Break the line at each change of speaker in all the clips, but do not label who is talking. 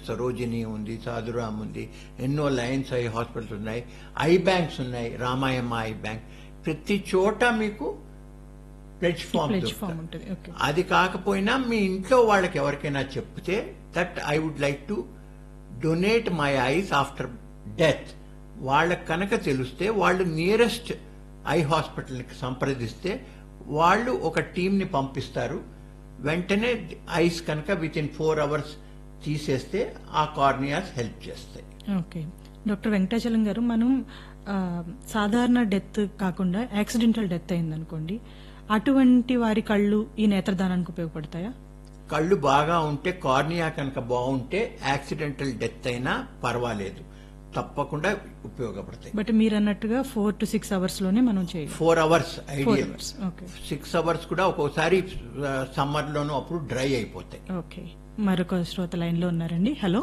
సరోజిని ఉంది సాధురామ్ ఉంది ఎన్నో లయన్స్ ఐ హాస్పిటల్స్ ఉన్నాయి ఐ బ్యాంక్స్ ఉన్నాయి రామాయమ్మ ఐ బ్యాంక్ ప్రతి చోట మీకు ప్లెడ్జ్ ఫామ్
ప్లెడ్జ్ ఫామ్ ఉంటుంది ఓకే
అది కాకపోయినా మీ ఇంట్లో వాళ్ళకి ఎవరికైనా చెప్తే that I would like to donate my eyes after death వాళ్ళకి కనుక తెలిస్తే వాళ్ళు నియరెస్ట్ ఐ హాస్పిటల్కి సంప్రదిస్తే వాళ్ళు ఒక టీంని పంపిస్తారు వెంటనే ఐస్ కనుక విత్ ఇన్ ఫోర్ అవర్స్ తీసేస్తే ఆ కార్నియాస్ హెల్ప్ చేస్తాయి
ఓకే డాక్టర్ వెంకటాచలం గారు మనం ఆ, సాధారణ డెత్ కాకుండా యాక్సిడెంటల్ డెత్ అయిందనుకోండి అటువంటి వారి కళ్ళు ఈ నేత్రదానానికి ఉపయోగపడతాయా
కళ్ళు బాగా ఉంటే కార్నియా కనుక బాగుంటే యాక్సిడెంటల్ డెత్ అయినా పర్వాలేదు తప్పకుండా ఉపయోగపడతాయి
బట్ మీరు అన్నట్టుగా ఫోర్ టు సిక్స్ అవర్స్ లోనే మనం చేయాలి
four hours
four
ideal
hours okay
six hours కూడా ఒక్కోసారి సమ్మర్ లోను అప్పుడు డ్రై అయిపోతాయి
ఓకే మరొక శ్రోత లైన్ లో ఉన్నారండి hello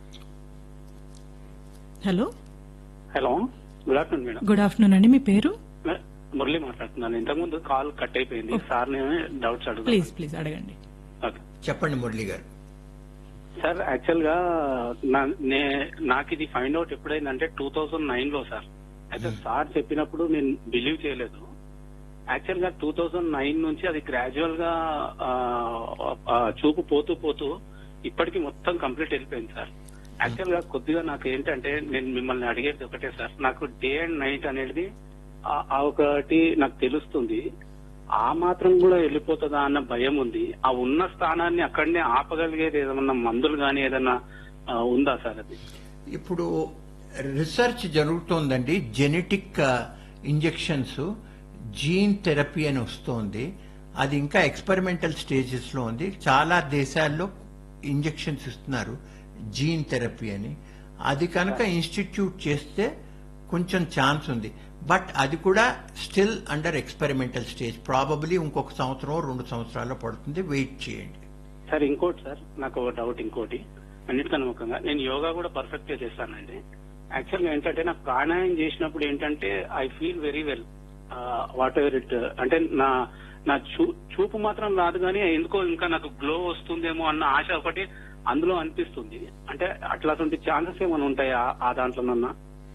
hello
hello good afternoon madam
good afternoon అండి మీ పేరు
మే- మురళి మాట్లాడుతున్నాను ఇంతకుముందు కాల్ కట్ అయిపోయింది సార్ నేను డౌట్స్ అడుగు
ప్లీజ్ ప్లీజ్ అడగండి
ఓకే.
చెప్పండి మురళి గారు
సార్ యాక్చువల్ గా నా- నే- నాకు ఇది ఫైండ్ అవుట్ ఎప్పుడైందంటే టూ థౌజండ్ నైన్ లో సార్ అయితే సార్ చెప్పినప్పుడు నేను బిలీవ్ చేయలేదు యాక్చువల్ గా టూ థౌజండ్ నైన్ నుంచి అది గ్రాడ్యువల్ గా ఆ, ఆ, చూపు పోతూ పోతూ ఇప్పటికి మొత్తం కంప్లీట్ వెళ్ళిపోయింది సార్ యాక్చువల్ గా కొద్దిగా నాకు ఏంటంటే నేను మిమ్మల్ని అడిగేది ఒకటే సార్ నాకు డే అండ్ నైట్ అనేది ఆ- ఆ ఒకటి నాకు తెలుస్తుంది ఆ మాత్రం కూడా వెళ్ళిపోతుందా అన్న భయం ఉంది ఆ ఉన్న స్థానాన్ని అక్కడనే ఆపగలిగేది ఏదన్నా మందులు గానీ ఏదన్నా ఆ, ఉందా సార్ అది
ఇప్పుడు రీసెర్చ్ జరుగుతోందండి జెనెటిక్ ఇంజెక్షన్స్ జీన్ థెరపీ అని వస్తోంది అది ఇంకా ఎక్స్పెరిమెంటల్ స్టేజెస్ లో ఉంది చాలా దేశాల్లో ఇంజెక్షన్స్ ఇస్తున్నారు జీన్ థెరపీ అని అది కనుక ఇన్స్టిట్యూట్ చేస్తే కొంచెం ఛాన్స్ ఉంది బట్ అది కూడా still under experimental stage probably ఇంకొక సంవత్సరం రెండు సంవత్సరాల్లో పడుతుంది వెయిట్ చేయండి
సార్ ఇంకోటి సార్ నాకు ఒక డౌట్ ఇంకోటి అన్నిటికన్నా ముఖ్యంగా నేను యోగా కూడా పర్ఫెక్ట్ గా చేస్తానండి యాక్చువల్ గా ఏంటంటే నాకు ప్రాణాయామం చేసినప్పుడు ఏంటంటే I feel very well whatever it అంటే నా నా చూ- చూపు మాత్రం రాదు కానీ ఎందుకో ఇంకా నాకు గ్లో వస్తుందేమో అన్న ఆశ ఒకటి అందులో అనిపిస్తుంది అంటే అట్లాంటి ఛాన్సెస్ ఏమైనా ఉంటాయా ఆ దాంట్లోనన్నా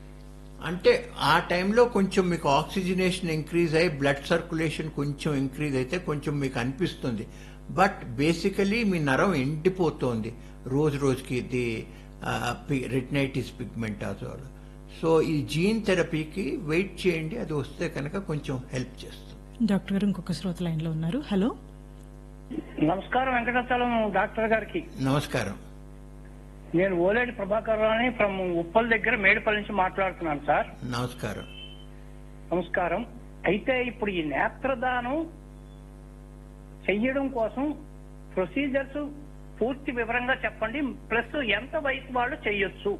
అంటే ఆ టైంలో కొంచెం మీకు ఆక్సిజనేషన్ ఇంక్రీజ్ అయ్యి బ్లడ్ సర్క్యులేషన్ కొంచెం ఇంక్రీజ్ అయితే కొంచెం మీకు అనిపిస్తుంది బట్ బేసికలీ మీ నరం ఎండిపోతోంది రోజు రోజుకి ఇది రిటనైటిస్ పిగ్మెంటాజోల్ సో ఈ జీన్ థెరపీకి వెయిట్ చేయండి అది వస్తే కనుక కొంచెం హెల్ప్ చేస్తుంది
డాక్టర్ గారు ఇంకొక శ్రోత లైన్ లో ఉన్నారు హలో
నమస్కారం వెంకటాచలం డాక్టర్ గారికి
నమస్కారం
నేను ఓలేటి ప్రభాకర్ రావు అని ఫ్రమ్ ఉప్పల్ దగ్గర మేడిపల్లి నుంచి మాట్లాడుతున్నాను సార్
నమస్కారం
నమస్కారం అయితే ఇప్పుడు ఈ నేత్రదానం చెయ్యడం కోసం ప్రొసీజర్స్ పూర్తి వివరంగా చెప్పండి ప్లస్ ఎంత వయసు వాళ్ళు చెయ్యొచ్చు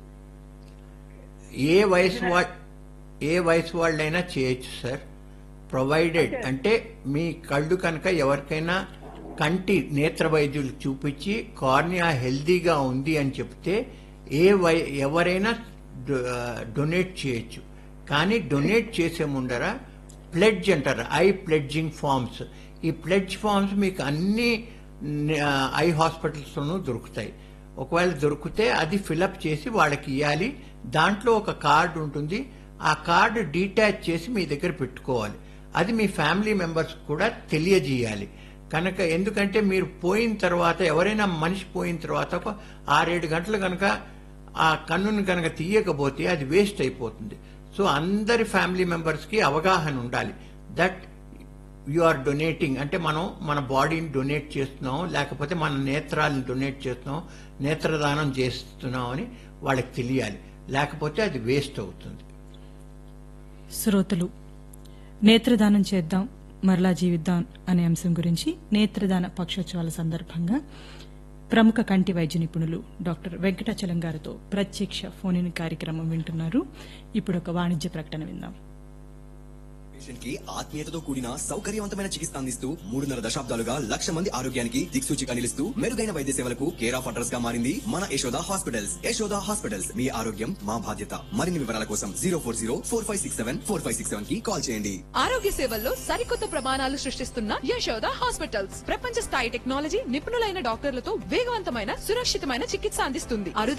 ఏ వయసు వా ఏ వయసు వాళ్ళైనా చేయొచ్చు సార్ ప్రొవైడెడ్ అంటే మీ కళ్ళు కనుక ఎవరికైనా కంటి నేత్ర వైద్యులు చూపించి కార్నియా హెల్దీగా ఉంది అని చెప్తే ఏ వై ఎవరైనా డొ- డొనేట్ చేయొచ్చు కానీ డొనేట్ చేసే ముందర ప్లెడ్జ్ అంటారు ఐ ప్లెడ్జింగ్ ఫామ్స్ ఈ ప్లెడ్జ్ ఫామ్స్ మీకు అన్ని న- ఐ హాస్పిటల్స్లోనూ దొరుకుతాయి ఒకవేళ దొరికితే అది ఫిలప్ చేసి వాళ్ళకి ఇవ్వాలి దాంట్లో ఒక కార్డు ఉంటుంది ఆ కార్డు డీటాచ్ చేసి మీ దగ్గర పెట్టుకోవాలి అది మీ ఫ్యామిలీ మెంబర్స్ కూడా తెలియజేయాలి కనుక ఎందుకంటే మీరు పోయిన తర్వాత ఎవరైనా మనిషి పోయిన తర్వాత ఒక ఆరేడు గంటలు కనుక ఆ కన్నును కనుక తీయకపోతే అది వేస్ట్ అయిపోతుంది సో అందరి ఫ్యామిలీ మెంబర్స్ కి అవగాహన ఉండాలి దట్ యు ఆర్ డొనేటింగ్ అంటే మనం మన బాడీని డొనేట్ చేస్తున్నాం లేకపోతే మన నేత్రాలను డొనేట్ చేస్తున్నాం నేత్రదానం చేస్తున్నాం అని వాళ్ళకి తెలియాలి లేకపోతే అది వేస్ట్ అవుతుంది
శ్రోతలు నేత్రదానం చేద్దాం మరలా జీవిద్దాం అనే అంశం గురించి నేత్రదాన పక్షోత్సవాల సందర్భంగా ప్రముఖ కంటి వైద్య నిపుణులు డాక్టర్ వెంకటాచలం గారితో ప్రత్యక్ష ఫోన్ ఇన్ కార్యక్రమం వింటున్నారు ఇప్పుడు ఒక వాణిజ్య ప్రకటన విందాం
పేషెంట్ కి ఆత్మీయతతో కూడిన సౌకర్యవంతమైన చికిత్స అందిస్తూ మూడున్నర దశాబ్దాలుగా లక్ష మంది ఆరోగ్యానికి దిక్సూచిగా నిలుస్తూ మెరుగైన వైద్య సేవలకు కేర్ ఆఫ్ అడ్రస్ గా మారింది మన యశోద హాస్పిటల్స్ యశోద హాస్పిటల్స్ మీ ఆరోగ్యం మా బాధ్యత మరిన్ని వివరాల కోసం zero four zero four five six seven four five six seven కి కాల్ చేయండి
ఆరోగ్య సేవల్లో సరికొత్త ప్రమాణాలు సృష్టిస్తున్న యశోద హాస్పిటల్స్ ప్రపంచ స్థాయి టెక్నాలజీ నిపుణులైన డాక్టర్లతో వేగవంతమైన సురక్షితమైన చికిత్స అందిస్తుంది అరుదైన